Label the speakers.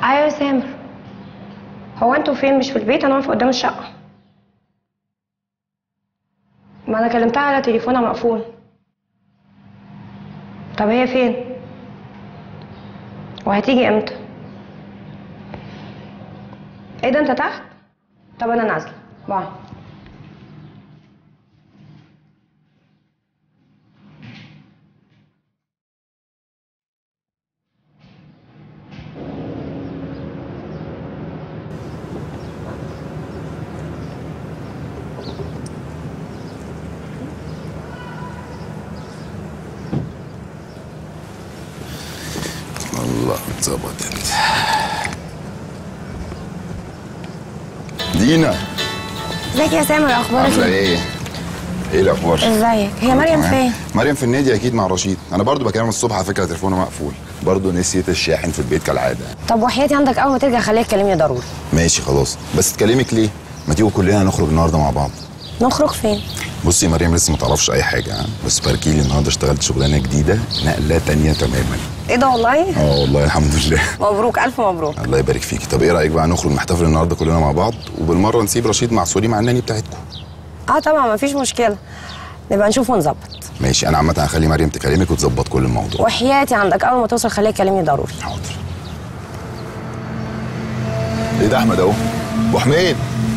Speaker 1: ايوه يا سامر هو انتوا فين مش في البيت انا واقفه قدام الشقه ما انا كلمتها على تليفونها مقفول طب هي فين وهتيجي امتى ايه ده انت تحت طب انا نازله باي
Speaker 2: الله اتظبطت دينا
Speaker 1: ازيك يا سامر اخبارك
Speaker 2: عامله
Speaker 1: ايه
Speaker 2: ايه؟ ايه الاخبار؟
Speaker 1: ازيك هي مريم
Speaker 2: تمام.
Speaker 1: فين
Speaker 2: مريم في النادي اكيد مع رشيد انا برضو بكلمها الصبح على فكره تليفونه مقفول برضو نسيت الشاحن في البيت كالعاده
Speaker 1: طب وحياتي عندك اول ما ترجع خليها تكلمني ضروري
Speaker 2: ماشي خلاص بس تكلمك ليه؟ ما تيجوا كلنا نخرج النهارده مع بعض
Speaker 1: نخرج فين
Speaker 2: بصي يا مريم لسه ما تعرفش اي حاجه ها؟ بس باركي لي النهارده اشتغلت شغلانه جديده نقله تانية تماما
Speaker 1: ايه ده والله
Speaker 2: اه والله الحمد لله
Speaker 1: مبروك الف مبروك
Speaker 2: الله يبارك فيكي طب ايه رايك بقى نخرج نحتفل النهارده كلنا مع بعض وبالمره نسيب رشيد مع سوري مع الناني بتاعتكم
Speaker 1: اه طبعا مفيش مشكله نبقى نشوف ونظبط
Speaker 2: ماشي انا عامه هخلي مريم تكلمك وتظبط كل الموضوع
Speaker 1: وحياتي عندك اول ما توصل خليها تكلمني ضروري
Speaker 2: حاضر ايه ده احمد اهو ابو حميد